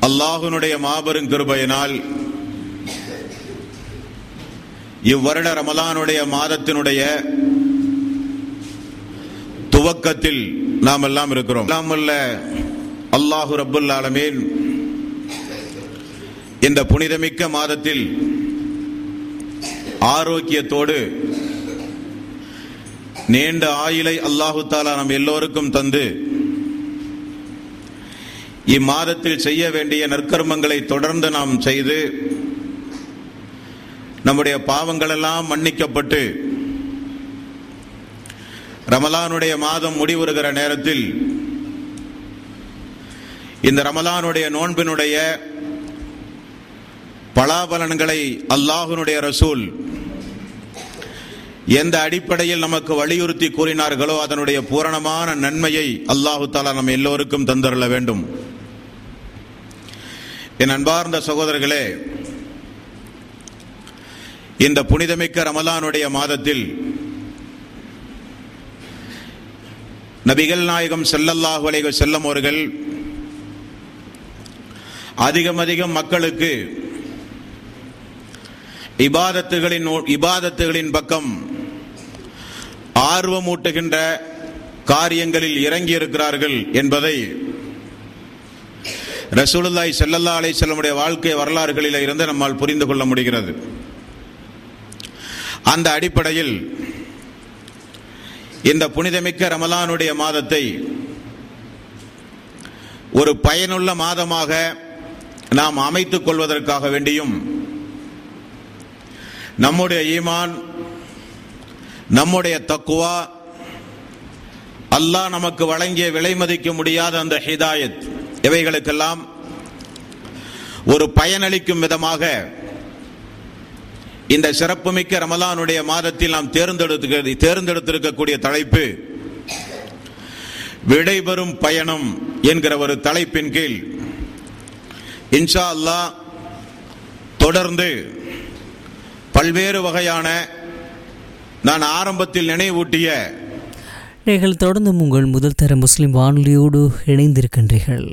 அல்லாஹுனுடைய மாபெரும் கிருபையினால் இவ்வருட ரமலானுடைய மாதத்தினுடைய துவக்கத்தில் நாம் எல்லாம் இருக்கிறோம் எல்லாம் வல்ல அல்லாஹு ரப்புல் ஆலமீன் இந்த புனிதமிக்க மாதத்தில் ஆரோக்கியத்தோடு நீண்ட ஆயுளை அல்லாஹு தாலா நம் எல்லோருக்கும் தந்து இம்மாதத்தில் செய்ய வேண்டிய நற்கர்மங்களை தொடர்ந்து நாம் செய்து நம்முடைய பாவங்களெல்லாம் மன்னிக்கப்பட்டு ரமலானுடைய மாதம் முடிவுறுகிற நேரத்தில் இந்த ரமலானுடைய நோன்பினுடைய பலாபலன்களை அல்லாஹுனுடைய ரசூல் எந்த அடிப்படையில் நமக்கு வலியுறுத்தி கூறினார்களோ அதனுடைய பூரணமான நன்மையை அல்லாஹு தாலா நம் எல்லோருக்கும் தந்தருள வேண்டும் என் அன்பார்ந்த சகோதரர்களே இந்த புனிதமிக்க ரமலானுடைய மாதத்தில் நபிகள் நாயகம் செல்லல்லாஹு அலைஹி செல்லம் அவர்கள் அதிகம் அதிகம் மக்களுக்கு இபாதத்துகளின் இபாதத்துகளின் பக்கம் ஆர்வமூட்டுகின்ற காரியங்களில் இறங்கி இருக்கிறார்கள் என்பதை ரசூலுல்லாய் செல்லல்லா அலை செல்லமுடைய வாழ்க்கை வரலாறுகளில் இருந்து நம்மால் புரிந்து கொள்ள முடிகிறது அந்த அடிப்படையில் இந்த புனிதமிக்க ரமலானுடைய மாதத்தை ஒரு பயனுள்ள மாதமாக நாம் அமைத்துக் கொள்வதற்காக வேண்டியும் நம்முடைய ஈமான் நம்முடைய தக்குவா அல்லாஹ் நமக்கு வழங்கிய விலை மதிக்க முடியாத அந்த ஹிதாயத் இவைகளுக்கெல்லாம் ஒரு பயனளிக்கும் விதமாக இந்த சிறப்புமிக்க ரமலானுடைய மாதத்தில் நாம் தேர்ந்தெடுத்து தேர்ந்தெடுத்திருக்கக்கூடிய தலைப்பு விடைபெறும் பயணம் என்கிற ஒரு தலைப்பின் கீழ் இன்ஷா அல்லாஹ் தொடர்ந்து பல்வேறு வகையான நான் ஆரம்பத்தில் நினைவூட்டிய நீங்கள் தொடர்ந்து உங்கள் முதல் தர முஸ்லிம் வானொலியோடு இணைந்திருக்கின்றீர்கள்